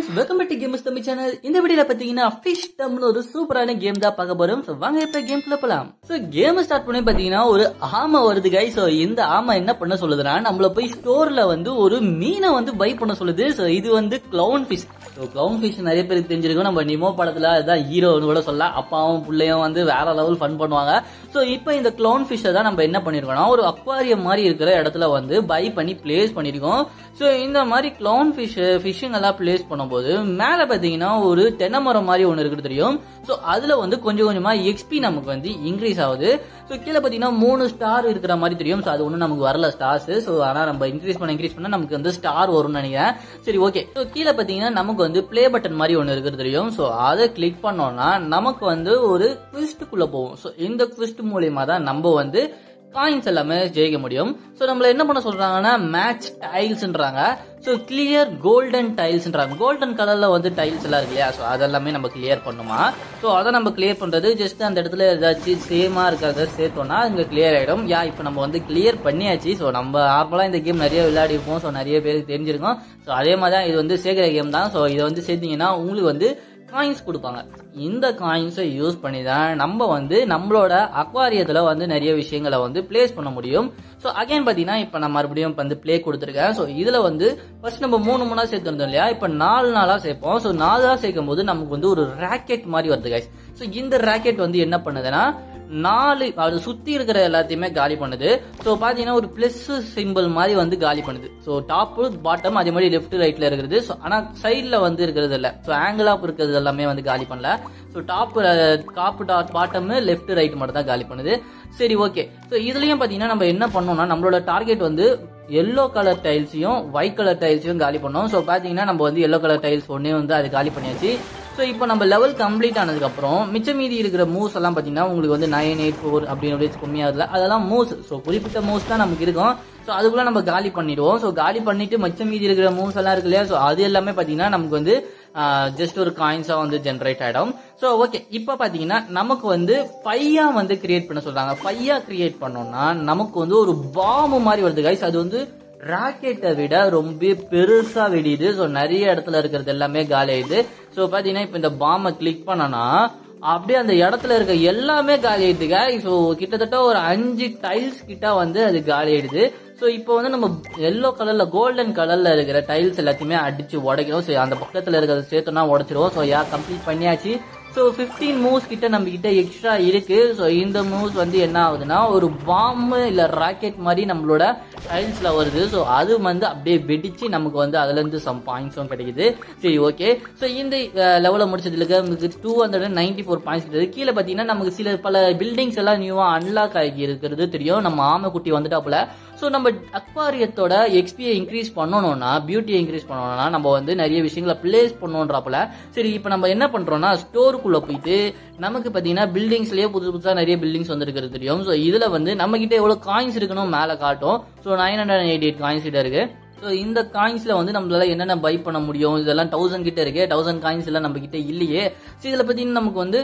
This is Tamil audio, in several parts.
Friends welcome to games Tamil channel இந்த வீடியோல பாத்தீங்கன்னா ஃபிஷ் டம்னு ஒரு சூப்பரான கேம் தான் பார்க்க போறோம் So, வாங்க இப்ப கேம்குள்ள போலாம் சோ கேம் ஸ்டார்ட் பண்ணி பாத்தீங்கன்னா ஒரு ஆமை வருது கை சோ இந்த ஆமை என்ன பண்ண சொல்லுதுன்னா நம்மள போய் ஸ்டோர்ல வந்து ஒரு மீனை வந்து பை பண்ண சொல்லுது சோ இது வந்து clown fish so clown fish நிறைய பேருக்கு தெரிஞ்சிருக்கும் நம்ம நிமோ படத்துல அதுதான் ஹீரோன்னு கூட சொல்லலாம் அப்பாவும் பிள்ளையும் வந்து வேற லெவல் ஃபன் பண்ணுவாங்க ஸோ இப்போ இந்த கிளவுன் ஃபிஷ்ஷை தான் நம்ம என்ன பண்ணிருக்கோம்னா ஒரு அக்வாரியம் மாதிரி இருக்கிற இடத்துல வந்து பை பண்ணி பிளேஸ் பண்ணிருக்கோம் ஸோ இந்த மாதிரி கிளவுன் ஃபிஷ் ஃபிஷ்ஷிங் எல்லாம் பிளேஸ் பண்ணும்போது மேலே பார்த்தீங்கன்னா ஒரு தென்னை மரம் மாதிரி ஒன்று இருக்குது தெரியும் ஸோ அதில் வந்து கொஞ்சம் கொஞ்சமா எக்ஸ்பி நமக்கு வந்து இன்க்ரீஸ் ஆகுது ஸோ கீழே பார்த்தீங்கன்னா மூணு ஸ்டார் இருக்கிற மாதிரி தெரியும் ஸோ அது ஒன்றும் நமக்கு வரல ஸ்டார்ஸ் ஸோ ஆனால் நம்ம இன்க்ரீஸ் பண்ண இன்க்ரீஸ் பண்ண நமக்கு வந்து ஸ்டார் வரும்னு நினைக்கிறேன் சரி ஓகே ஸோ கீழே பார்த்தீங்கன்னா நமக்கு வந்து ப்ளே பட்டன் மாதிரி ஒன்று இருக்கிறது தெரியும் ஸோ அதை கிளிக் பண்ணோம்னா நமக்கு வந்து ஒரு குவிஸ்டுக்குள்ளே போகும் ஸோ இந்த குவிஸ்ட் மூலியமா தான் நம்ம வந்து காயின்ஸ் எல்லாமே ஜெயிக்க முடியும் ஸோ நம்மள என்ன பண்ண சொல்றாங்கன்னா மேட்ச் டைல்ஸ்ன்றாங்க ஸோ கிளியர் கோல்டன் டைல்ஸ்ன்றாங்க கோல்டன் கலர்ல வந்து டைல்ஸ் எல்லாம் இருக்கு இல்லையா ஸோ அதெல்லாமே நம்ம கிளியர் பண்ணுமா ஸோ அதை நம்ம கிளியர் பண்றது ஜஸ்ட் அந்த இடத்துல ஏதாச்சும் சேமா இருக்கிறத சேர்த்தோம்னா இங்க கிளியர் ஆயிடும் யா இப்போ நம்ம வந்து கிளியர் பண்ணியாச்சு ஸோ நம்ம நார்மலாக இந்த கேம் நிறைய விளையாடி இருப்போம் ஸோ நிறைய பேருக்கு தெரிஞ்சிருக்கும் ஸோ அதே மாதிரி தான் இது வந்து சேர்க்கிற கேம் தான் ஸோ இதை வந்து சேர்த்தீங்கன்னா உங்களுக்கு வந்து காயின்ஸ் கொடுப்பாங்க இந்த காயின்ஸை யூஸ் பண்ணி தான் நம்ம வந்து நம்மளோட அக்வாரியத்தில் வந்து நிறைய விஷயங்களை வந்து பிளேஸ் பண்ண முடியும் ஸோ அகைன் பார்த்தீங்கன்னா இப்போ நான் மறுபடியும் இப்போ வந்து ப்ளே கொடுத்துருக்கேன் ஸோ இதில் வந்து ஃபர்ஸ்ட் நம்ம மூணு மூணா சேர்த்துருந்தோம் இல்லையா இப்போ நாலு நாளாக சேர்ப்போம் ஸோ நாலு நாளாக சேர்க்கும் போது நமக்கு வந்து ஒரு ராக்கெட் மாதிரி வருது கைஸ் ஸோ இந்த ராக்கெட் வந்து என்ன பண்ணுதுன்னா நாலு அது சுத்தி இருக்கிற எல்லாத்தையுமே காலி பண்ணுது ஸோ பாத்தீங்கன்னா ஒரு பிளஸ் சிம்பிள் மாதிரி வந்து காலி பண்ணுது ஸோ டாப் பாட்டம் அதே மாதிரி லெஃப்ட் ரைட்ல இருக்கிறது ஸோ ஆனா சைட்ல வந்து இருக்கிறது இல்ல ஸோ ஆங்கிள் ஆப் இருக்கிறது எல்லாமே வந்து காலி பண்ணல so top top dot bottom left right மட்டும் தான் காலி பண்ணுது சரி ஓகே ஸோ இதுலயும் பாத்தீங்கன்னா நம்ம என்ன பண்ணோம்னா நம்மளோட டார்கெட் வந்து எல்லோ கலர் டைல்ஸையும் ஒயிட் கலர் டைல்ஸையும் காலி பண்ணோம் ஸோ பாத்தீங்கன்னா நம்ம வந்து எல்லோ கலர் டைல்ஸ் ஒன்னே வந்து அது காலி பண்ணியாச்சு ஸோ இப்போ நம்ம லெவல் கம்ப்ளீட் ஆனதுக்கப்புறம் மிச்ச மீதி இருக்கிற மூவ்ஸ் எல்லாம் பார்த்தீங்கன்னா உங்களுக்கு வந்து நைன் எயிட் ஃபோர் அப்படின்னு கம்மியாகுதுல அதெல்லாம் மூவ்ஸ் ஸோ குறிப்பிட்ட மூவ்ஸ் தான் நமக்கு இருக்கும் ஸோ அதுக்குள்ள நம்ம காலி பண்ணிடுவோம் ஸோ காலி பண்ணிட்டு மிச்ச மீதி இருக்கிற மூவ்ஸ் எல்லாம் இருக்கு இல்லையா ஸோ அது எல்லாமே பார்த்தீங்கன்னா நமக்கு வந்து ஜஸ்ட் ஒரு காயின்ஸாக வந்து ஜென்ரேட் ஆகிடும் ஸோ ஓகே இப்போ பார்த்தீங்கன்னா நமக்கு வந்து ஃபையா வந்து கிரியேட் பண்ண சொல்றாங்க ஃபையா கிரியேட் பண்ணோம்னா நமக்கு வந்து ஒரு பாம்பு மாதிரி வருது கைஸ் அது வந்து ராக்கெட்டை விட ரொம்ப பெருசா வெடியுது ஸோ நிறைய இடத்துல இருக்கிறது எல்லாமே காலி ஆயிடுது ஸோ பார்த்தீங்கன்னா இப்போ இந்த பாம்பை கிளிக் பண்ணனா அப்படியே அந்த இடத்துல இருக்க எல்லாமே காலி ஆயிடுதுங்க ஸோ கிட்டத்தட்ட ஒரு அஞ்சு டைல்ஸ் கிட்ட வந்து அது காலி ஆயிடுது ஸோ இப்போ வந்து நம்ம எல்லோ கலர்ல கோல்டன் கலர்ல இருக்கிற டைல்ஸ் எல்லாத்தையுமே அடிச்சு உடைக்கணும் ஸோ அந்த பக்கத்துல இருக்கிறத சேர்த்தோம்னா உடைச்சிருவோம் ஸோ யா கம்ப்ளீட் பண்ணியாச்சு ஸோ ஃபிஃப்டீன் மூவ்ஸ் கிட்ட நம்ம கிட்ட எக்ஸ்ட்ரா இருக்கு ஸோ இந்த மூவ்ஸ் வந்து என்ன ஆகுதுன்னா ஒரு பாம்பு இல்ல ராக்கெட் மாதிரி நம்மளோட டைல்ஸ்ல வருது ஸோ அது வந்து அப்படியே வெடிச்சு நமக்கு வந்து அதுல இருந்து சம் பாயிண்ட்ஸும் கிடைக்குது சரி ஓகே ஸோ இந்த லெவலில் முடிச்சதுல நமக்கு two hundred ninety four points கிடையாது கீழே பார்த்தீங்கன்னா நமக்கு சில பல பில்டிங்ஸ் எல்லாம் நியூவா அன்லாக் ஆகி இருக்கிறது தெரியும் நம்ம ஆமை குட்டி வந்துட்டாப்புல ஸோ நம்ம அக்வாரியத்தோட எக்ஸ்பியை இன்க்ரீஸ் பண்ணணும்னா பியூட்டியை இன்க்ரீஸ் பண்ணணும்னா நம்ம வந்து நிறைய விஷயங்களை பிளேஸ் பண்ணணுன்றப்பல சரி இப்போ நம்ம என்ன பண்றோம்னா ஸ்டோருக்குள்ள போயிட்டு நமக்கு பார்த்தீங்கன்னா பில்டிங்ஸ்லயே புதுசு புதுசாக நிறைய பில்டிங்ஸ் வந்துருக்கிறது தெரியும் ஸோ இதில் வந்து நம்ம கிட்ட எவ்வளோ காயின்ஸ் இருக்கணும் மேலே காட்டும் so nine hundred eighty eight coins கிட்ட இருக்கு ஸோ இந்த காயின்ஸ்ல வந்து நம்மளால என்னென்ன பை பண்ண முடியும் இதெல்லாம் தௌசண்ட் கிட்ட இருக்கு தௌசண்ட் காயின்ஸ் எல்லாம் நம்ம கிட்ட இல்லையே ஸோ இதில் பார்த்தீங்கன்னா நமக்கு வந்து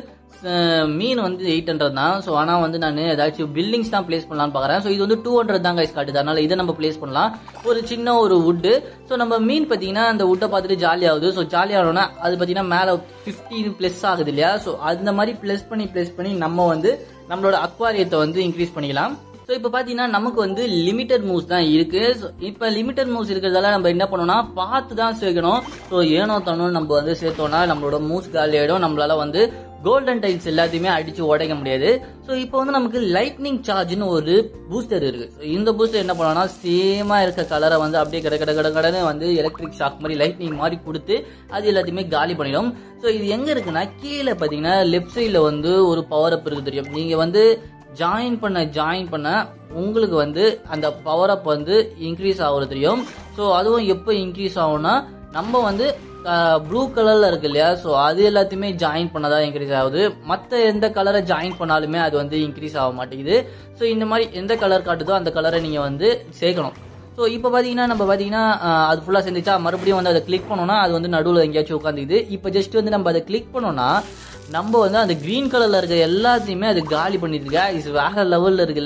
மீன் வந்து எயிட் ஹண்ட்ரட் தான் ஸோ ஆனால் வந்து நான் ஏதாச்சும் பில்டிங்ஸ் தான் பிளேஸ் பண்ணலாம்னு பார்க்குறேன் ஸோ இது வந்து டூ ஹண்ட்ரட் தான் கைஸ் காட்டுது அதனால இதை நம்ம பிளேஸ் பண்ணலாம் ஒரு சின்ன ஒரு வுட்டு ஸோ நம்ம மீன் பார்த்தீங்கன்னா அந்த வுட்டை பார்த்துட்டு ஜாலியாகுது ஸோ ஜாலியாகணும்னா அது பார்த்தீங்கன்னா மேலே ஃபிஃப்டீன் ப்ளஸ் ஆகுது இல்லையா ஸோ அந்த மாதிரி ப்ளஸ் பண்ணி ப்ளஸ் பண்ணி நம்ம வந்து நம்மளோட அக்வாரியத்தை வந்து இன்க்ரீஸ் பண்ணிக்கலாம் ஸோ இப்போ பார்த்தீங்கன்னா நமக்கு வந்து லிமிடெட் மூவ்ஸ் தான் இருக்கு ஸோ இப்போ லிமிடெட் மூவ்ஸ் இருக்கிறதால நம்ம என்ன பண்ணோம்னா பார்த்து தான் சேர்க்கணும் ஸோ ஏனோ தானோ நம்ம வந்து சேர்த்தோம்னா நம்மளோட மூவ்ஸ் காலி ஆயிடும் நம்மளால வந்து கோல்டன் டைல்ஸ் எல்லாத்தையுமே அடிச்சு உடைக்க முடியாது ஸோ இப்போ வந்து நமக்கு லைட்னிங் சார்ஜ்னு ஒரு பூஸ்டர் இருக்கு ஸோ இந்த பூஸ்டர் என்ன பண்ணோம்னா சேமா இருக்க கலரை வந்து அப்படியே கட கட கட கடன்னு வந்து எலக்ட்ரிக் ஷாக் மாதிரி லைட்னிங் மாதிரி கொடுத்து அது எல்லாத்தையுமே காலி பண்ணிடும் ஸோ இது எங்க இருக்குன்னா கீழே பார்த்தீங்கன்னா லெஃப்ட் சைடில் வந்து ஒரு பவர் அப் இருக்கு தெரியும் நீங்க வந்து ஜாயின் பண்ண ஜாயின் பண்ண உங்களுக்கு வந்து அந்த பவர் அப் வந்து இன்க்ரீஸ் ஆகுறது தெரியும் ஸோ அதுவும் எப்போ இன்க்ரீஸ் ஆகும்னா நம்ம வந்து ப்ளூ கலர்ல இருக்கு இல்லையா ஸோ அது எல்லாத்தையுமே ஜாயின் பண்ணதான் இன்க்ரீஸ் ஆகுது மற்ற எந்த கலரை ஜாயின் பண்ணாலுமே அது வந்து இன்க்ரீஸ் ஆக மாட்டேங்குது ஸோ இந்த மாதிரி எந்த கலர் காட்டுதோ அந்த கலரை நீங்க வந்து சேர்க்கணும் ஸோ இப்போ பார்த்தீங்கன்னா நம்ம பார்த்தீங்கன்னா அது ஃபுல்லாக சேர்ந்துச்சா மறுபடியும் வந்து அதை கிளிக் பண்ணோம்னா அது வந்து நடுவில் எங்கேயாச்சும் உட்காந்துக்குது இப்போ ஜஸ்ட் வந்து நம்ம அதை கிளிக் பண்ணோம்னா நம்ம வந்து அந்த கிரீன் கலர்ல இருக்க எல்லாத்தையுமே அது காலி பண்ணிட்டு இருக்கா இது வேற லெவல்ல இருக்குல்ல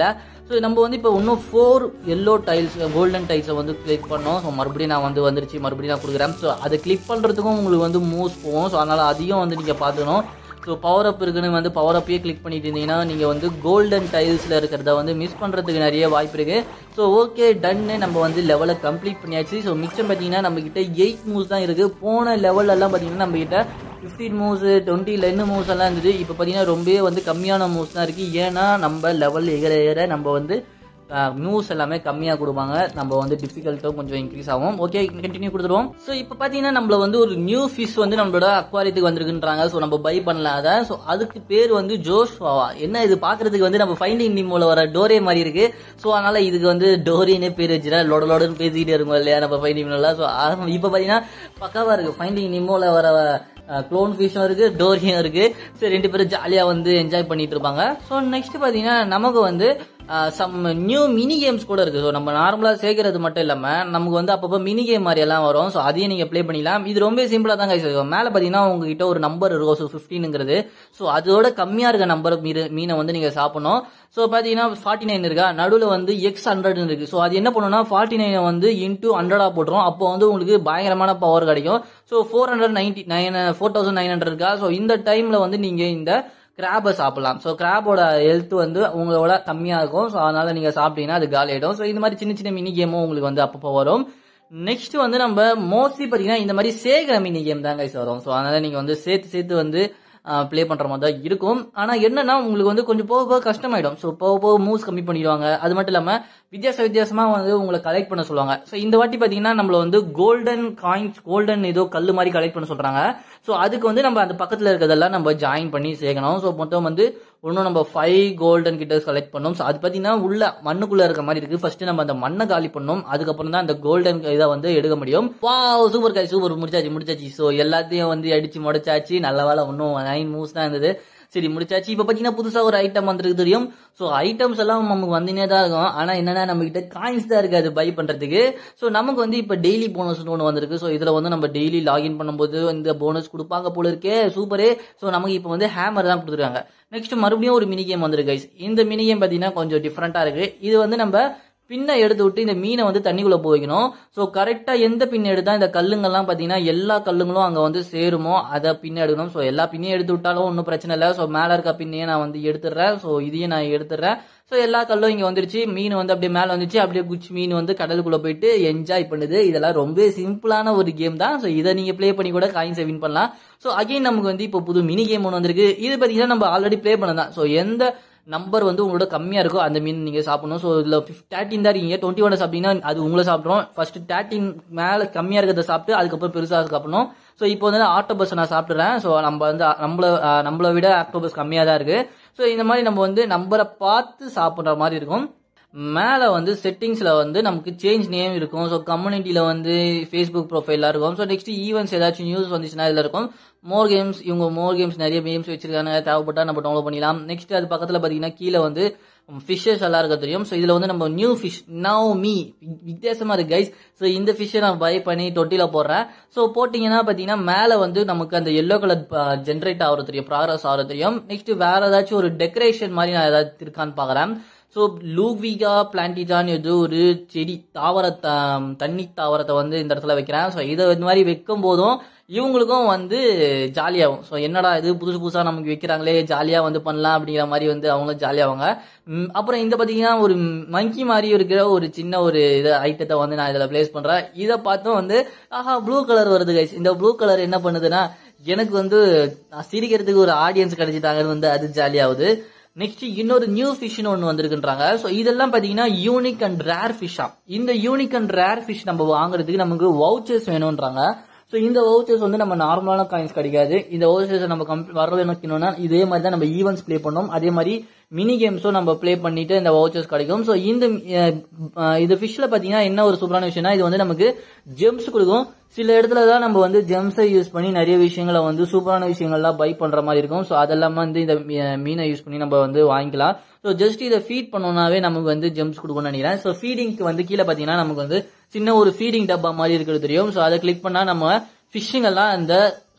ஸோ நம்ம வந்து இப்போ இன்னும் ஃபோர் எல்லோ டைல்ஸ் கோல்டன் டைல்ஸை வந்து கிளிக் பண்ணோம் ஸோ மறுபடியும் நான் வந்து வந்துருச்சு மறுபடியும் நான் கொடுக்குறேன் ஸோ அதை கிளிக் பண்ணுறதுக்கும் உங்களுக்கு வந்து மூவ்ஸ் போகும் ஸோ அதனால் அதையும் வந்து நீங்கள் பார்த்துக்கணும் ஸோ பவர் அப் இருக்குன்னு வந்து பவர் அப்பையே கிளிக் பண்ணிட்டு இருந்தீங்கன்னா நீங்கள் வந்து கோல்டன் டைல்ஸில் இருக்கிறத வந்து மிஸ் பண்ணுறதுக்கு நிறைய வாய்ப்பு இருக்குது ஸோ ஓகே டன்னு நம்ம வந்து லெவலை கம்ப்ளீட் பண்ணியாச்சு ஸோ மிச்சம் பார்த்தீங்கன்னா நம்மக்கிட்ட எயிட் மூவ்ஸ் தான் இருக்குது போன லெவலெல்லாம் பார்த்தீங்கன்னா நம்மக்கிட்ட ஃபிஃப்டீன் மூவ்ஸ் டுவெண்ட்டி லென்னு மூவ்ஸ் எல்லாம் இருந்தது இப்போ பார்த்தீங்கன்னா ரொம்பவே வந்து கம்மியான மூவ்ஸ் தான் இருக்குது ஏன்னா நம்ம லெவல் ஏற ஏற நம்ம வந்து மூவ்ஸ் எல்லாமே கம்மியாக கொடுப்பாங்க நம்ம வந்து டிஃபிகல்ட்டும் கொஞ்சம் இன்க்ரீஸ் ஆகும் ஓகே கண்டினியூ கொடுத்துருவோம் ஸோ இப்போ பார்த்தீங்கன்னா நம்மள வந்து ஒரு நியூ ஃபிஷ் வந்து நம்மளோட அக்வாரியத்துக்கு வந்திருக்குன்றாங்க ஸோ நம்ம பை பண்ணலாம் அதை ஸோ அதுக்கு பேர் வந்து ஜோஷ்வாவா என்ன இது பார்க்கறதுக்கு வந்து நம்ம ஃபைண்டிங் நிமோல வர டோரே மாதிரி இருக்கு ஸோ அதனால இதுக்கு வந்து டோரினே பேர் வச்சுனா லொட லொடன்னு பேசிக்கிட்டே இருக்கும் இல்லையா நம்ம ஃபைண்டிங் நிமோல ஸோ இப்போ பார்த்தீங்கன்னா பக்காவா இருக்கு ஃபைண்டிங் நிமோல வர க்ளோன் ஃபிஷும் இருக்கு டோரியும் இருக்கு சரி ரெண்டு பேரும் ஜாலியாக வந்து என்ஜாய் பண்ணிட்டு இருப்பாங்க ஸோ நெக்ஸ்ட் பார்த்தீங்கன்னா நமக்கு வந்து சம் நியூ மினி கேம்ஸ் கூட இருக்கு ஸோ நம்ம நார்மலாக சேர்க்கறது மட்டும் இல்லாமல் நமக்கு வந்து அப்பப்போ மினி கேம் மாதிரி எல்லாம் வரும் ஸோ அதையும் நீங்கள் ப்ளே பண்ணிக்கலாம் இது ரொம்ப சிம்பிளாக தான் கைஸ் மேலே பார்த்தீங்கன்னா உங்ககிட்ட ஒரு நம்பர் இருக்கும் ஸோ ஃபிஃப்டீனுங்கிறது ஸோ அதோட கம்மியாக இருக்க நம்பர் மீது மீனை வந்து நீங்கள் சாப்பிடணும் ஸோ பார்த்தீங்கன்னா ஃபார்ட்டி நைன் இருக்கா நடுவில் வந்து எக்ஸ் ஹண்ட்ரட்னு இருக்கு ஸோ அது என்ன பண்ணுன்னா ஃபார்ட்டி நைனை வந்து இன்டூ ஹண்ட்ரடாக போட்டுரும் அப்போ வந்து உங்களுக்கு பயங்கரமான பவர் கிடைக்கும் so four hundred ninety nine four thousand nine hundred இருக்கா ஸோ இந்த டைமில் வந்து நீங்கள் இந்த கிராபை சாப்பிடலாம் ஸோ கிராபோட ஹெல்த் வந்து உங்களோட கம்மியாக இருக்கும் ஸோ அதனால நீங்கள் சாப்பிட்டீங்கன்னா அது காலி ஆகிடும் ஸோ இந்த மாதிரி சின்ன சின்ன மினி கேமும் உங்களுக்கு வந்து அப்பப்போ வரும் நெக்ஸ்ட் வந்து நம்ம மோஸ்ட்லி பார்த்தீங்கன்னா இந்த மாதிரி சேகர மினி கேம் தான் கைஸ் வரும் ஸோ அதனால நீங்கள் வந்து சேர்த்து சேர்த்து வந்து ப்ளே பண்ணுற மாதிரி தான் இருக்கும் ஆனால் என்னன்னா உங்களுக்கு வந்து கொஞ்சம் போக போக கஷ்டமாயிடும் ஸோ போக போக மூவ்ஸ் கம்மி பண்ணிடுவாங்க அது மட்டும் இல்லாமல் வித்தியாச வித்தியாசமாக வந்து உங்களை கலெக்ட் பண்ண சொல்லுவாங்க ஸோ இந்த வாட்டி பார்த்தீங்கன்னா நம்மள வந்து கோல்டன் காயின்ஸ் கோல்டன் ஏதோ கல் மாதிரி கலெக்ட் பண்ண சொல்கிறாங்க ஸோ அதுக்கு வந்து நம்ம அந்த பக்கத்தில் இருக்கிறதெல்லாம் நம்ம ஜாயின் பண்ணி சேர்க்கணும் ஸோ மொத்தம் வந்து இன்னும் நம்ம ஃபைவ் கோல்டன் கிட்ட கலெக்ட் பண்ணோம் ஸோ அது பார்த்தீங்கன்னா உள்ள மண்ணுக்குள்ள இருக்க மாதிரி இருக்கு ஃபர்ஸ்ட் நம்ம அந்த மண்ணை காலி பண்ணோம் அதுக்கப்புறம் தான் அந்த கோல்டன் இதை வந்து எடுக்க முடியும் வா சூப்பர் காய் சூப்பர் முடிச்சாச்சு முடிச்சாச்சு ஸோ எல்லாத்தையும் வந்து அடிச்சு முடிச்சாச்சு நல்ல வேலை இன்னும் நைன் மூவ்ஸ் தான் இருந்தது சரி முடிச்சாச்சு இப்போ பார்த்தீங்கன்னா புதுசாக ஒரு ஐட்டம் வந்திருக்கு தெரியும் ஸோ ஐட்டம்ஸ் எல்லாம் நமக்கு வந்துனே தான் இருக்கும் ஆனால் என்னன்னா நம்ம கிட்ட காயின்ஸ் தான் இருக்காது பை பண்ணுறதுக்கு ஸோ நமக்கு வந்து இப்போ டெய்லி போனஸ்னு ஒன்று வந்திருக்கு ஸோ இதில் வந்து நம்ம டெய்லி லாகின் பண்ணும்போது இந்த போனஸ் கொடுப்பாங்க போல இருக்கே சூப்பரே ஸோ நமக்கு இப்போ வந்து ஹேமர் தான் கொடுத்துருக்காங்க நெக்ஸ்ட் மறுபடியும் ஒரு மினி கேம் வந்திருக்கு guys. இந்த மினி கேம் பார்த்தீங்கன்னா கொஞ்சம் டிஃப்ரெண்ட்டாக இருக்கு இது வந்து நம்ம பின்னை எடுத்து விட்டு இந்த மீனை வந்து தண்ணிக்குள்ள போய் வைக்கணும் ஸோ கரெக்டாக எந்த பின்னை எடுத்தா இந்த கல்லுங்கள்லாம் பார்த்தீங்கன்னா எல்லா கல்லுங்களும் அங்கே வந்து சேருமோ அதை பின்ன எடுக்கணும் ஸோ எல்லா பின்னையும் எடுத்து விட்டாலும் ஒன்றும் பிரச்சனை இல்லை ஸோ மேலே இருக்க பின்னையே நான் வந்து எடுத்துடுறேன் ஸோ இதையும் நான் எடுத்துடுறேன் ஸோ எல்லா கல்லும் இங்கே வந்துருச்சு மீன் வந்து அப்படியே மேலே வந்துச்சு அப்படியே குச்சி மீன் வந்து கடலுக்குள்ள போயிட்டு என்ஜாய் பண்ணுது இதெல்லாம் ரொம்ப சிம்பிளான ஒரு கேம் தான் ஸோ இதை நீங்கள் ப்ளே பண்ணி கூட காயின்ஸை வின் பண்ணலாம் ஸோ அகைன் நமக்கு வந்து இப்போ புது மினி கேம் ஒன்று வந்திருக்கு இது பார்த்தீங்கன்னா நம்ம ஆல்ரெடி ப்ளே பண்ணதான் ஸோ எந்த நம்பர் வந்து உங்களோட கம்மியாக இருக்கோ அந்த மீன் நீங்கள் சாப்பிடணும் ஸோ இதில் தேர்ட்டின் தான் இருக்கீங்க டுவெண்ட்டி ஒன் சாப்பிட்டீங்கன்னா அது உங்களை சாப்பிட்றோம் ஃபர்ஸ்ட் தேர்ட்டின் மேலே கம்மியாக இருக்கிறத சாப்பிட்டு அதுக்கப்புறம் பெருசாக சாப்பிடணும் ஸோ இப்போ வந்து ஆக்டோபஸ் நான் சாப்பிட்றேன் ஸோ நம்ம வந்து நம்மள அஹ், நம்மளை விட ஆக்டோபஸ் கம்மியாக தான் இருக்குது ஸோ இந்த மாதிரி நம்ம வந்து நம்பரை பார்த்து சாப்பிட்ற மாதிரி இருக்கும் மேலே வந்து செட்டிங்ஸில் வந்து நமக்கு சேஞ்ச் நேம் இருக்கும் ஸோ கம்யூனிட்டியில் வந்து ஃபேஸ்புக் ப்ரொஃபைலாக இருக்கும் ஸோ நெக்ஸ்ட் ஈவெண்ட்ஸ் ஏதாச்சும் நியூஸ் வந்துச்சுன்னா இதில் இருக்கும் மோர் கேம்ஸ் இவங்க மோர் கேம்ஸ் நிறைய கேம்ஸ் வச்சிருக்காங்க தேவைப்பட்டா நம்ம டவுன்லோட் பண்ணிக்கலாம் நெக்ஸ்ட் அது பக்கத்தில் பார்த்தீங்கன்னா கீழே வந்து ஃபிஷ்ஷஸ் எல்லாம் இருக்க தெரியும் ஸோ இதில் வந்து நம்ம நியூ ஃபிஷ் நவ் மீ வித்தியாசமா இருக்கு கைஸ் ஸோ இந்த ஃபிஷ்ஷை நான் பை பண்ணி தொட்டியில் போடுறேன் ஸோ போட்டிங்கன்னா பார்த்தீங்கன்னா மேலே வந்து நமக்கு அந்த எல்லோ கலர் ஜென்ரேட் ஆகிறது தெரியும் ப்ராக்ரஸ் ஆகிறது தெரியும் நெக்ஸ்ட் வேற ஏதாச்சும் ஒரு டெக்கரேஷன் மாதிரி நான் ஏதாச்சும் இருக்கான்னு பார்க்குறேன் ஸோ லூவிகா பிளான்டிஜான் ஏதோ ஒரு செடி தாவர த- தண்ணி தாவரத்தை வந்து இந்த இடத்துல வைக்கிறேன் ஸோ இதை இந்த மாதிரி வைக்கும் போதும் இவங்களுக்கும் வந்து ஜாலியாகும் ஸோ என்னடா இது புதுசு புதுசாக நமக்கு வைக்கிறாங்களே ஜாலியாக வந்து பண்ணலாம் அப்படிங்கிற மாதிரி வந்து அவங்களும் ஜாலியாவாங்க ம், அப்புறம் இந்த பார்த்தீங்கன்னா ஒரு மங்கி மாதிரி இருக்கிற ஒரு சின்ன ஒரு இது ஐட்டத்தை வந்து நான் இதில் ப்ளேஸ் பண்ணுறேன் இதை பார்த்தும் வந்து ஆஹா ப்ளூ கலர் வருது கைஸ் இந்த ப்ளூ கலர் என்ன பண்ணுதுன்னா எனக்கு வந்து நான் சிரிக்கிறதுக்கு ஒரு ஆடியன்ஸ் கிடைச்சிட்டாங்கன்னு வந்து அது ஜாலியாகுது நெக்ஸ்ட் இன்னொரு நியூ ஃபிஷ்னு ஒன்று வந்திருக்குன்றாங்க ஸோ இதெல்லாம் பார்த்தீங்கன்னா யூனிக் அண்ட் ரேர் ஃபிஷ்ஷா இந்த யூனிக் அண்ட் ரேர் ஃபிஷ் நம்ம வாங்குறதுக்கு நமக்கு வவுச்சர்ஸ் வேணும்ன்றாங்க ஸோ இந்த வவுச்சர்ஸ் வந்து நம்ம நார்மலான காயின்ஸ் கிடைக்காது இந்த வவுச்சர்ஸ் நம்ம கம்ப் வர வைக்கணும்னா இதே மாதிரி தான் நம்ம ஈவெண்ட்ஸ் ப்ளே பண்ணோம் அதே மாதிரி மினி கேம்ஸும் நம்ம ப்ளே பண்ணிட்டு இந்த வவுச்சர்ஸ் கிடைக்கும் ஸோ இந்த அஹ், அஹ், இது ஃபிஷ்ல பார்த்தீங்கன்னா என்ன ஒரு சூப்பரான விஷயம்னா இது வந்து நமக்கு ஜெம்ஸ் கொடுக்கும் சில இடத்துல தான் நம்ம வந்து ஜெம்ஸை யூஸ் பண்ணி நிறைய விஷயங்களை வந்து சூப்பரான விஷயங்கள்லாம் பை பண்ற மாதிரி இருக்கும் ஸோ அதெல்லாம் வந்து இந்த மீ- மீனை யூஸ் பண்ணி நம்ம வந்து வாங்கிக்கலாம் ஸோ ஜஸ்ட் இதை ஃபீட் பண்ணோம்னாவே நமக்கு வந்து ஜெம்ஸ் கொடுக்கும்னு நினைக்கிறேன் ஸோ ஃபீடிங்க்கு வந்து கீழே பார்த்தீங்கன்னா நமக்கு வந்து சின்ன ஒரு ஃபீடிங் டப்பா மாதிரி இருக்கிறது தெரியும் ஸோ அதை கிளிக் பண்ணா நம்ம ஃபிஷ்ஷிங் எல்லாம் அந்த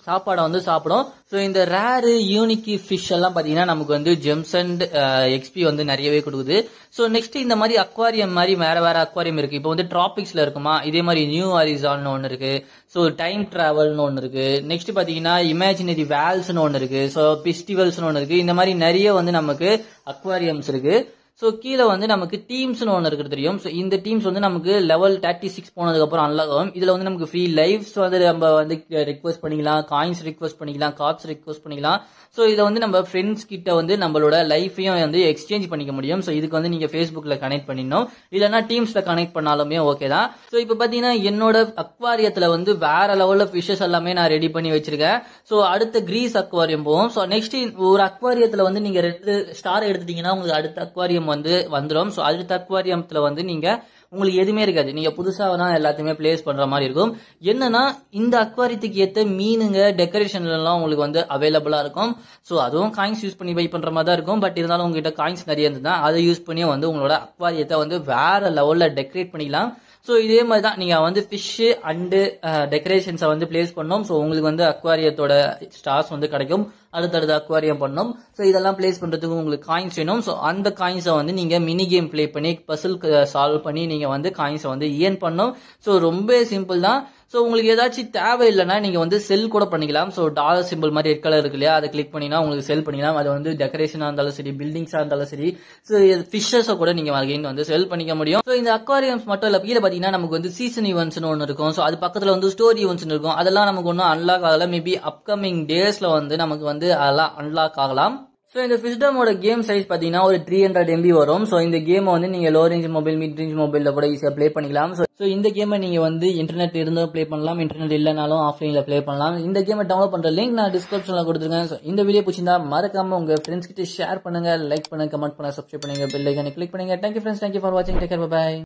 சாப்பாடை வந்து சாப்பிடும் ஸோ இந்த ரேரு யூனிக் ஃபிஷ் எல்லாம் பார்த்தீங்கன்னா நமக்கு வந்து ஜெம்ஸ் அண்ட் எக்ஸ்பி வந்து நிறையவே கொடுக்குது ஸோ நெக்ஸ்ட் இந்த மாதிரி அக்வாரியம் மாதிரி வேற வேற அக்வாரியம் இருக்கு இப்போ வந்து டிராபிக்ஸ்ல இருக்குமா இதே மாதிரி நியூ ஹாரிசான்னு ஒன்று இருக்கு ஸோ டைம் டிராவல்னு ஒன்று இருக்கு நெக்ஸ்ட் பார்த்தீங்கன்னா இமேஜினரி வேல்ஸ்னு ஒன்று இருக்கு ஸோ ஃபெஸ்டிவல்ஸ்னு ஒன்று இருக்கு இந்த மாதிரி நிறைய வந்து நமக்கு அக்வாரியம்ஸ் இருக்கு ஸோ கீழே வந்து நமக்கு டீம்ஸ்னு ஒன்று இருக்கிறது தெரியும் ஸோ இந்த டீம்ஸ் வந்து நமக்கு லெவல் தேர்ட்டி சிக்ஸ் போனதுக்கப்புறம் அன்லாக் ஆகும் இதில் வந்து நமக்கு ஃப்ரீ லைவ்ஸ் வந்து நம்ம வந்து ரிக்வஸ்ட் பண்ணிக்கலாம் காயின்ஸ் ரிக்வஸ்ட் பண்ணிக்கலாம் கார்ட்ஸ் ரிக்வஸ்ட் பண்ணிக்கலாம் ஸோ இதை வந்து நம்ம ஃப்ரெண்ட்ஸ் கிட்ட வந்து நம்மளோட லைஃபையும் வந்து எக்ஸ்சேஞ்ச் பண்ணிக்க முடியும் ஸோ இதுக்கு வந்து நீங்கள் ஃபேஸ்புக்கில் கனெக்ட் பண்ணிடணும் இல்லைன்னா டீம்ஸில் கனெக்ட் பண்ணாலுமே ஓகே தான் ஸோ இப்போ பார்த்தீங்கன்னா என்னோட அக்வாரியத்தில் வந்து வேற லெவலில் ஃபிஷஸ் எல்லாமே நான் ரெடி பண்ணி வச்சிருக்கேன் ஸோ அடுத்த கிரீஸ் அக்வாரியம் போவோம் ஸோ நெக்ஸ்ட் ஒரு அக்வாரியத்தில் வந்து நீங்கள் ரெண்டு ஸ்டார் எடுத்துட்டீங்கன்னா உங்களுக்கு அடுத்த அக்வாரியம் வந்து வந்துடும் ஸோ அடுத்த அக்வாரியத்தில் வந்து நீங்கள் உங்களுக்கு எதுவுமே இருக்காது நீங்க புதுசா தான் எல்லாத்தையுமே பிளேஸ் பண்ற மாதிரி இருக்கும் என்னன்னா இந்த அக்வாரியத்துக்கு ஏத்த மீனுங்க டெக்கரேஷன்ல எல்லாம் உங்களுக்கு வந்து அவைலபிளா இருக்கும் ஸோ அதுவும் காயின்ஸ் யூஸ் பண்ணி பை பண்ற மாதிரி தான் இருக்கும் பட் இருந்தாலும் உங்ககிட்ட காயின்ஸ் நிறைய இருந்ததுன்னா அதை யூஸ் பண்ணி வந்து உங்களோட அக்வாரியத்தை வந்து வேற லெவல்ல டெக்கரேட் பண்ணிக்கலாம் ஸோ இதே மாதிரி தான் நீங்கள் வந்து ஃபிஷ்ஷு அண்டு டெக்கரேஷன்ஸை வந்து பிளேஸ் பண்ணோம் ஸோ உங்களுக்கு வந்து அக்வாரியத்தோட ஸ்டார்ஸ் வந்து கிடைக்கும் அடுத்தடுத்த அக்வாரியம் பண்ணோம் ஸோ இதெல்லாம் பிளேஸ் பண்ணுறதுக்கு உங்களுக்கு காயின்ஸ் வேணும் ஸோ அந்த காயின்ஸை வந்து நீங்கள் மினி கேம் ப்ளே பண்ணி பசில் சால்வ் பண்ணி நீங்கள் வந்து காயின்ஸை வந்து ஏர்ன் பண்ணணும் ஸோ ரொம்ப சிம்பிள் தான் ஸோ உங்களுக்கு ஏதாச்சும் தேவை இல்லைன்னா நீங்கள் வந்து செல் கூட பண்ணிக்கலாம் ஸோ டாலர் சிம்பிள் மாதிரி ரெட் கலர் இருக்கு இல்லையா அதை கிளிக் பண்ணினா உங்களுக்கு செல் பண்ணிக்கலாம் அது வந்து டெக்கரேஷனாக இருந்தாலும் சரி பில்டிங்ஸாக இருந்தாலும் சரி ஸோ ஃபிஷ்ஷஸை கூட நீங்கள் அகைன் வந்து செல் பண்ணிக்க முடியும் ஸோ இந்த அக்வாரியம்ஸ் மட்டும் இல்லை கீழே பார்த்தீங்கன்னா நமக்கு வந்து சீசன் ஈவெண்ட்ஸ்னு ஒன்று இருக்கும் ஸோ அது பக்கத்தில் வந்து ஸ்டோரி ஈவெண்ட்ஸ் இருக்கும் அதெல்லாம் நமக்கு ஒன்றும் அன்லாக் ஆகல மேபி அப்கமிங் டேஸில் வந்து நமக்கு வந்து அதெல்லாம் அன்லாக் ஆகலாம் ஸோ இந்த ஃபிஸ்டமோட கேம் சைஸ் பார்த்தீங்கன்னா ஒரு த்ரீ ஹண்ட்ரட் எம்பி வரும் ஸோ இந்த கேமை வந்து நீங்கள் low range mobile mid range மொபைலில் கூட ஈஸியாக ப்ளே பண்ணிக்கலாம் ஸோ இந்த கேமை நீங்கள் வந்து இன்டர்நெட் இருந்தும் ப்ளே பண்ணலாம் இன்டர்நெட் இல்லைனாலும் ஆஃப்லைனில் ப்ளே பண்ணலாம் இந்த கேமை டவுன்லோட் பண்ணுற லிங்க் நான் டிஸ்கிரிப்ஷனில் கொடுத்துருக்கேன் ஸோ இந்த வீடியோ பிடிச்சிருந்தா மறக்காம உங்கள் ஃப்ரெண்ட்ஸ் கிட்ட ஷேர் பண்ணுங்க லைக் பண்ணுங்க கமெண்ட் பண்ணுங்க சப்ஸ்கிரைப் பண்ணுங்க பெல் ஐக்கானை கிளிக் பண்ணுங்க தேங்க்யூ ஃப்ரெண்ட்ஸ் தேங்க்யூ ஃபார் வாட்சிங் டேக் கேர் பை